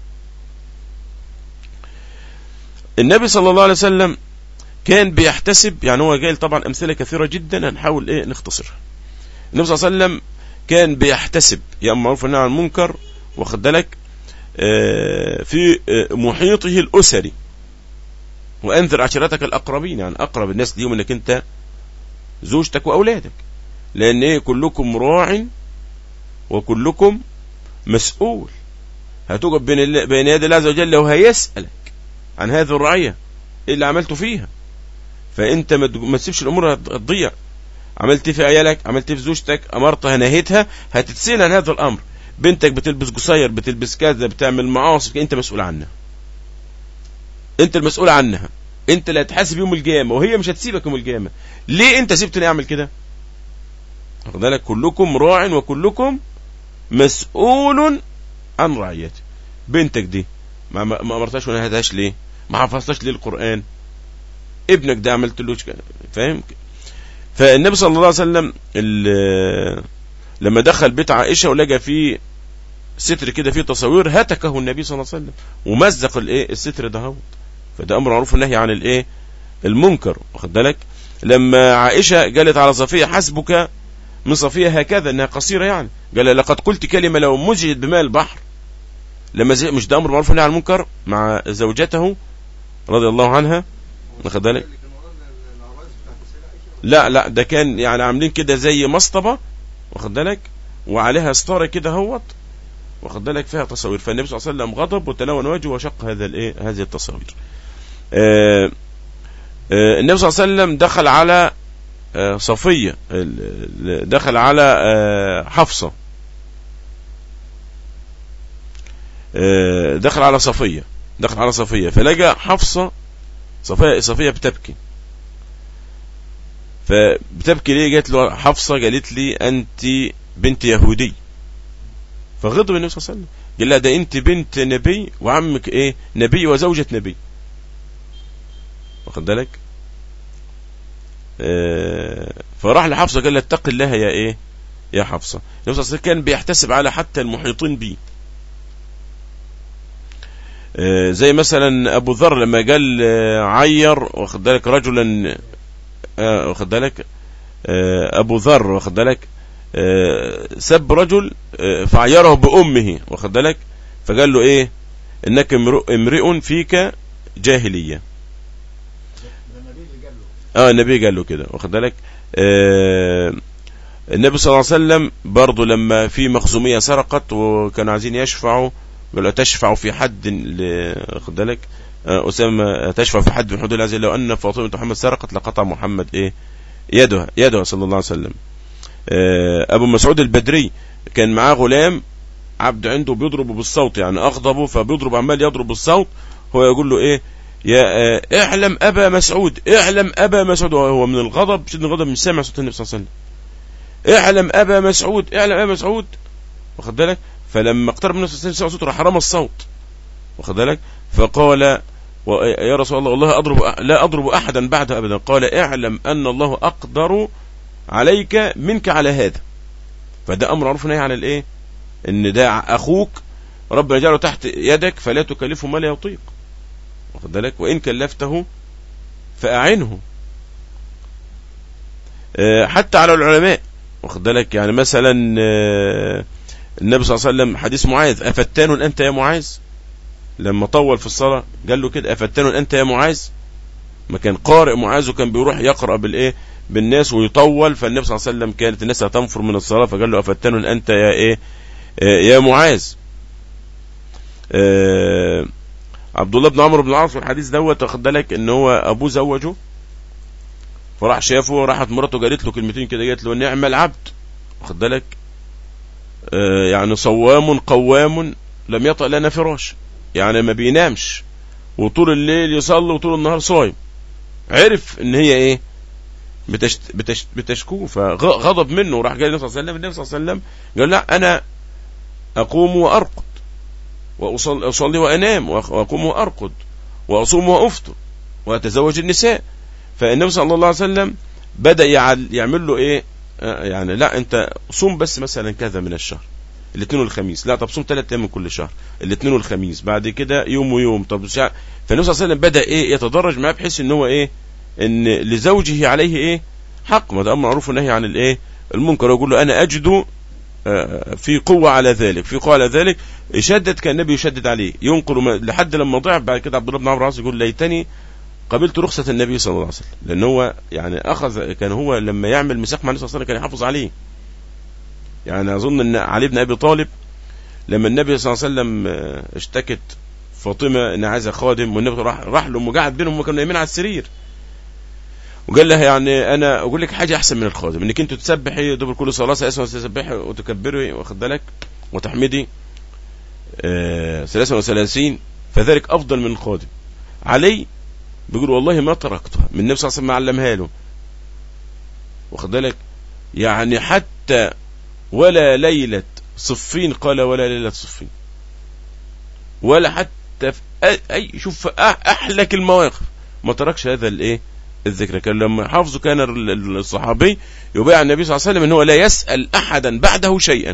النبي صلى الله عليه وسلم كان بيحتسب يعني هو جاي طبعا امثله كثيره جدا هنحاول ايه نختصرها النبي صلى الله عليه وسلم كان بيحتسب يامر معروف والنهي عن المنكر واخد بالك آه، في آه، محيطه الاسري وانذر عشيرتك الاقربين يعني اقرب الناس ليهم انك انت زوجتك واولادك لان ايه كلكم راع وكلكم مسؤول هتقف بين الله بين يدي الله عز وجل وهيسالك عن هذه الرعيه ايه اللي عملته فيها فانت ما تج- ما تسيبش الامور هت- هتضيع عملت إيه في عيالك عملت إيه في زوجتك امرتها نهيتها هتتسال عن هذا الامر بنتك بتلبس قصير بتلبس كذا بتعمل معاصي انت مسؤول عنها انت المسؤول عنها انت اللي هتحاسب يوم القيامه وهي مش هتسيبك يوم القيامه ليه انت سبتني اعمل كده واخد بالك كلكم راع وكلكم مسؤول عن رعيته بنتك دي ما ما ما امرتهاش ولا نهيتهاش ليه ما حفظتش ليه القران ابنك ده عملت له كده فاهم فالنبي صلى الله عليه وسلم ال- لما دخل بيت عائشه ولقى فيه ستر كده فيه تصاوير هتكه النبي صلى الله عليه وسلم ومزق الايه الستر ده هو فده امر معروف والنهي عن الايه المنكر واخد بالك لما عائشه قالت على صفيه حسبك من صفيه هكذا انها قصيره يعني قال لقد قلت كلمه لو مزجت بماء البحر لما زي مش ده امر معروف والنهي عن المنكر مع زوجته رضي الله عنها واخد بالك اللي كانوا ورانا العرايس بتاعت السيدة عائشة لا لا ده كان يعني عاملين كده زي مصطبة واخد بالك وعليها ستاره كده هوت واخد بالك فيها تصاوير فالنبي صلى الله عليه وسلم غضب وتلون وجهه وشق هذا الايه هذه التصاوير آه آه النبي صلى الله عليه وسلم دخل على آه صفية ال- ال- دخل على آه حفصة آه دخل على صفية دخل على صفية فلقى حفصة صفية صفية بتبكي فبتبكي ليه قالت له حفصة قالت لي أنت بنت يهودي فغضب النبي صلى الله عليه وسلم قال لها ده أنت بنت نبي وعمك إيه نبي وزوجة نبي واخد بالك آه فراح لحفصة قال لها اتق الله يا إيه يا حفصة النبي صلى الله عليه وسلم كان بيحتسب على حتى المحيطين به آه زي مثلا أبو ذر لما قال آه عير واخد بالك رجلا آه، واخد بالك آه، ابو ذر واخد بالك آه، سب رجل آه، فعيره بامه واخد بالك فقال له ايه انك امرؤ- امرئ فيك جاهليه ده النبي اللي قال له اه النبي قال له كده واخد بالك آه النبي صلى الله عليه وسلم برضه لما في مخزوميه سرقت وكانوا عايزين يشفعوا قالوا تشفع في حد ل- واخد بالك آه اسامه تشفع في حد من حدود الله عز وجل لو ان فاطمه بنت محمد سرقت لقطع محمد ايه يدها يدها صلى الله عليه وسلم آه ابو مسعود البدري كان معاه غلام عبد عنده بيضربه بالصوت يعني اغضبه فبيضرب عمال يضرب بالصوت هو يقول له ايه يا آه، اعلم ابا مسعود اعلم ابا مسعود وهو من الغضب شد الغضب مش سامع صوت النبي صلى الله عليه وسلم اعلم ابا مسعود اعلم ابا مسعود واخد بالك فلما اقترب من النبي صلى الله عليه وسلم صوت راح رمى الصوت واخد بالك فقال و- يا رسول الله والله اضرب لا اضرب احدا بعد ابدا قال اعلم ان الله اقدر عليك منك على هذا فده امر معروف نهي عن الايه ان ده اخوك ربنا جعله تحت يدك فلا تكلفه ما لا يطيق واخد بالك وان كلفته فاعنه آه، حتى على العلماء واخد بالك يعني مثلا آه، النبي صلى الله عليه وسلم حديث معاذ افتان انت يا معاذ لما طول في الصلاه قال له كده افتان انت يا معاذ ما كان قارئ معاذ وكان بيروح يقرا بالايه بالناس ويطول فالنبي صلى الله عليه وسلم كانت الناس هتنفر من الصلاه فقال له افتان انت يا ايه آه، يا معاذ آه، عبد الله بن عمرو بن العاص في الحديث دوت واخد بالك ان هو ابوه زوجه فراح شافه راحت مراته قالت له كلمتين كده قالت له نعم العبد واخد بالك آه يعني صوام قوام لم يطأ لنا فراش يعني ما بينامش وطول الليل يصلي وطول النهار صايم عرف ان هي ايه بتشت بتشت بتشكوه فغضب منه وراح جاي النبي صلى الله عليه وسلم النبي صلى الله عليه وسلم قال لا انا اقوم وارقد واصلي أصلي وانام واقوم وارقد واصوم وافطر واتزوج النساء فالنبي صلى الله عليه وسلم بدا يعل- يعمل له ايه آه، يعني لا انت صوم بس مثلا كذا من الشهر الاثنين والخميس لا طب صوم ثلاث ايام من كل شهر الاثنين والخميس بعد كده يوم ويوم طب شع... فالنبي صلى الله عليه وسلم بدا ايه يتدرج معاه بحيث ان هو ايه ان لزوجه عليه ايه حق ما ده امر معروف ونهي عن الايه المنكر يقول له انا اجد آه، في قوة على ذلك في قوة على ذلك يشدد كان النبي يشدد عليه ينقل ما- لحد لما ضعف بعد كده عبد الله بن عمرو العاص يقول ليتني قبلت رخصة النبي صلى الله عليه وسلم لأن هو يعني أخذ كان هو لما يعمل مساق مع النبي صلى الله عليه وسلم كان يحافظ عليه يعني أظن أن علي بن أبي طالب لما النبي صلى الله عليه وسلم آه، اشتكت فاطمة أن عايزة خادم والنبي راح راح له وقعد بينهم وكانوا نايمين على السرير وقال لها يعني انا اقول لك حاجه احسن من الخادم انك انت تسبحي دبر كل صلاه اسمها تسبحي وتكبري واخد بالك وتحمدي آه، ثلاثا وثلاثين فذلك افضل من الخادم علي بيقول والله ما تركتها من النبي صلى الله عليه وسلم ما علمها له واخد بالك يعني حتى ولا ليله صفين قال ولا ليله صفين ولا حتى في أي- اي شوف في أح- احلك المواقف ما تركش هذا الايه الذكر كان لما حافظه كان ال- ال- الصحابي يبايع النبي صلى الله عليه وسلم ان هو لا يسأل احدا بعده شيئا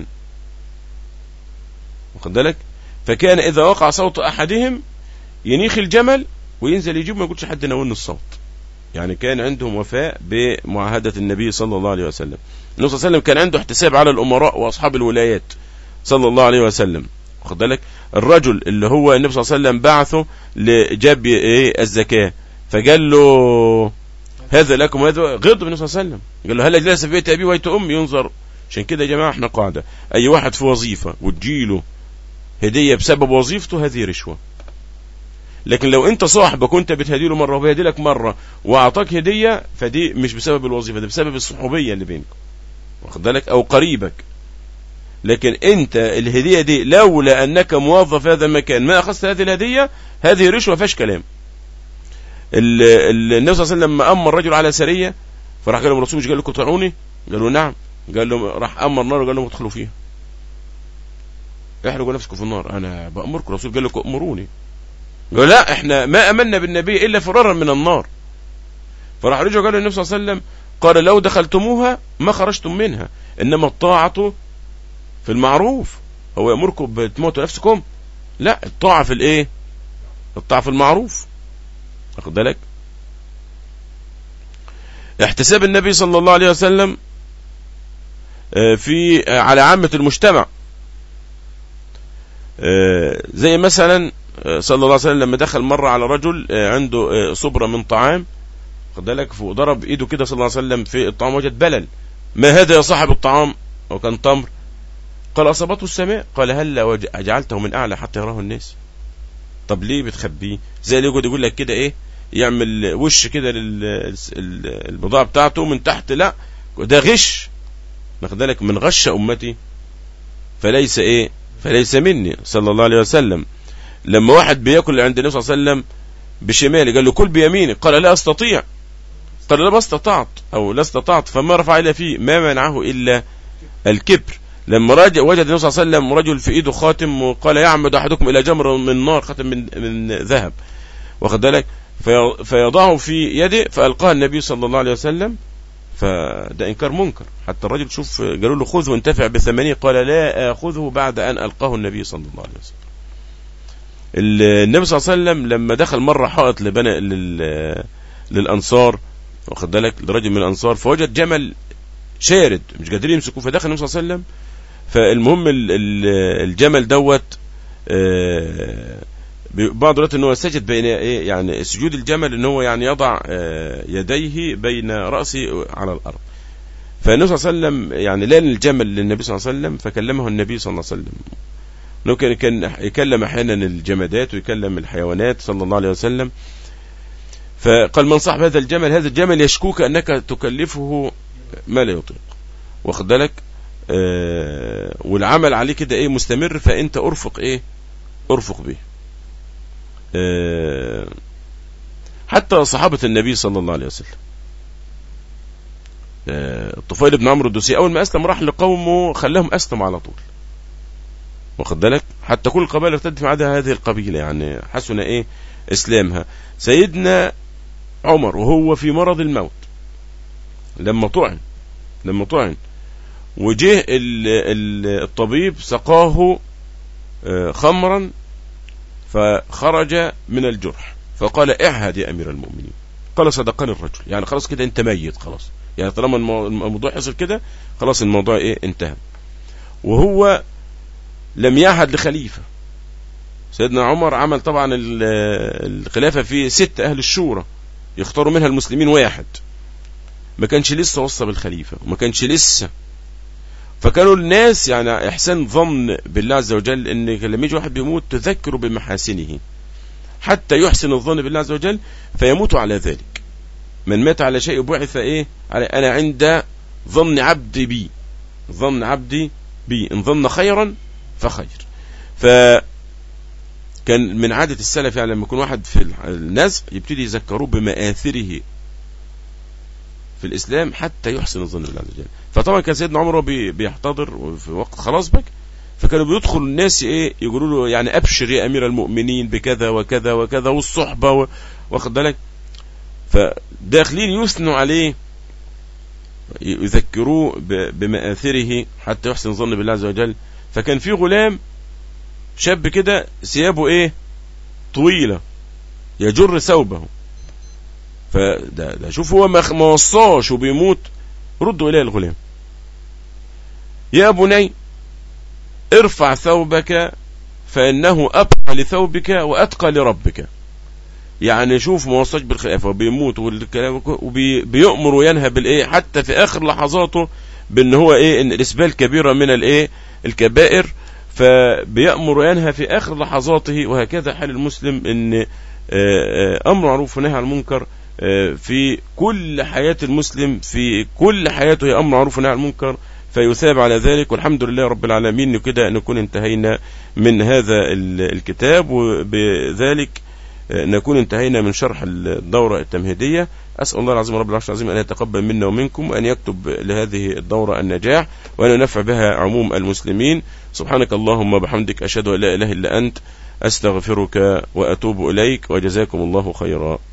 واخد بالك فكان اذا وقع صوت احدهم ينيخ الجمل وينزل يجيب ما يقولش حد ناولني الصوت يعني كان عندهم وفاء بمعاهدة النبي صلى الله عليه وسلم النبي صلى الله عليه وسلم كان عنده احتساب على الامراء واصحاب الولايات صلى الله عليه وسلم واخد بالك الرجل اللي هو النبي صلى الله عليه وسلم بعثه لجاب ايه الزكاه فقال له هذا لكم وهذا غضب النبي صلى الله عليه وسلم قال له هل جلس في بيت ابي وبيت امي ينظر عشان كده يا جماعه احنا قاعده اي واحد في وظيفه وتجيله هديه بسبب وظيفته هذه رشوه لكن لو انت صاحبك وانت بتهدي له مره وبيهدي لك مره واعطاك هديه فدي مش بسبب الوظيفه ده بسبب الصحوبيه اللي بينكم واخد بالك او قريبك لكن انت الهديه دي لولا انك موظف في هذا المكان ما اخذت هذه الهديه هذه رشوه فيهاش كلام ال- ال- النبي صلى الله عليه وسلم لما امر الرجل على سريه فراح قال له الرسول مش قال لكم طيعوني؟ قال له نعم قال له راح امر نار وقال لهم ادخلوا فيها احرقوا نفسكم في النار انا بامركم الرسول قال لكم امروني قال لا احنا ما امنا بالنبي الا فرارا من النار فراح رجعوا قالوا النبي صلى الله عليه وسلم قال لو دخلتموها ما خرجتم منها انما الطاعه في المعروف هو يامركم بتموتوا نفسكم لا الطاعه في الايه الطاعه في المعروف واخد بالك احتساب النبي صلى الله عليه وسلم آه، في آه، على عامة المجتمع آه، زي مثلا آه، صلى الله عليه وسلم لما دخل مرة على رجل آه، عنده آه، صبرة من طعام خد بالك وضرب ايده كده صلى الله عليه وسلم في الطعام وجد بلل ما هذا يا صاحب الطعام وكان تمر قال اصابته السماء قال هل وج- اجعلته من اعلى حتى يراه الناس طب ليه بتخبيه زي اللي يقعد يقول لك كده ايه يعمل وش كده للبضاعة بتاعته من تحت لا ده غش واخد بالك من غش امتي فليس ايه فليس مني صلى الله عليه وسلم لما واحد بياكل عند النبي صلى الله عليه وسلم بشماله قال له كل بيمينك قال لا استطيع قال لا ما استطعت او لا استطعت فما رفع الى فيه ما منعه الا الكبر لما راجع وجد النبي صلى الله عليه وسلم رجل في ايده خاتم وقال يعمد احدكم الى جمر من نار خاتم من من ذهب واخد بالك في- فيضعه في يده فالقاه النبي صلى الله عليه وسلم فده انكار منكر حتى الرجل شوف قالوا له خذه وانتفع بثمنه قال لا اخذه بعد ان القاه النبي صلى الله عليه وسلم ال- النبي صلى الله عليه وسلم لما دخل مره حائط لبنى لل للانصار واخد بالك لرجل من الانصار فوجد جمل شارد مش قادرين يمسكوه فدخل النبي صلى الله عليه وسلم فالمهم ال- ال- الجمل دوت آه، بعض الوقت ان هو سجد بين ايه يعني سجود الجمل ان هو يعني يضع آه، يديه بين راسه على الارض فالنبي صلى الله عليه وسلم يعني لان الجمل للنبي صلى الله عليه وسلم فكلمه النبي صلى الله عليه وسلم انه كان كان يكلم احيانا الجمادات ويكلم الحيوانات صلى الله عليه وسلم فقال من صاحب هذا الجمل هذا الجمل يشكوك انك تكلفه ما لا يطيق واخد بالك آه والعمل عليه كده ايه مستمر فانت ارفق ايه ارفق به آه حتى صحابة النبي صلى الله عليه وسلم آه الطفيل بن عمرو الدوسي اول ما اسلم راح لقومه خلاهم اسلموا على طول واخد بالك حتى كل القبائل ارتدت ما عدا هذه القبيلة يعني حسن ايه اسلامها سيدنا عمر وهو في مرض الموت لما طعن لما طعن وجه ال- ال- الطبيب سقاه آه، خمرا فخرج من الجرح فقال اعهد يا امير المؤمنين قال صدقني الرجل يعني خلاص كده انت ميت خلاص يعني طالما المو- الموضوع حصل كده خلاص الموضوع ايه انتهى وهو لم يعهد لخليفة سيدنا عمر عمل طبعا ال- الخلافة في ست أهل الشورى يختاروا منها المسلمين واحد ما كانش لسه وصى بالخليفة وما كانش لسه فكانوا الناس يعني إحسان ظن بالله عز وجل إن لما يجي واحد بيموت تذكروا بمحاسنه حتى يحسن الظن بالله عز وجل فيموت على ذلك من مات على شيء بعث إيه على أنا عند ظن عبدي بي ظن عبدي بي إن ظن خيرا فخير ف كان من عادة السلف يعني لما يكون واحد في الناس يبتدي يذكروه بمآثره في الإسلام حتى يحسن الظن بالله عز وجل فطبعا كان سيدنا عمر بي- بيحتضر في وقت خلاص بك فكانوا بيدخل الناس ايه يقولوا له يعني ابشر يا امير المؤمنين بكذا وكذا وكذا والصحبه و- واخد بالك فداخلين يثنوا عليه يذكروه ب- بمآثره حتى يحسن الظن بالله عز وجل فكان في غلام شاب كده ثيابه ايه طويلة يجر ثوبه فده ده شوف هو ما ما وصاش وبيموت ردوا اليه الغلام يا بني ارفع ثوبك فانه ابقى لثوبك واتقى لربك يعني شوف ما وصاش بالخلافه وبيموت والكلام وبيأمر وينهى بالايه حتى في اخر لحظاته بان هو ايه ان الاسبال كبيره من الايه الكبائر فبيأمر وينهى في آخر لحظاته وهكذا حال المسلم ان آه، آه، أمر معروف ونهي عن المنكر آه، في كل حياة المسلم في كل حياته هي أمر معروف ونهي عن المنكر فيثاب على ذلك والحمد لله رب العالمين إنه كده نكون انتهينا من هذا ال- الكتاب وبذلك آه، نكون انتهينا من شرح الدورة التمهيدية أسأل الله العظيم رب العرش العظيم أن يتقبل منا ومنكم وأن يكتب لهذه الدورة النجاح وأن ينفع بها عموم المسلمين سبحانك اللهم وبحمدك أشهد أن لا إله إلا أنت أستغفرك وأتوب إليك وجزاكم الله خيرا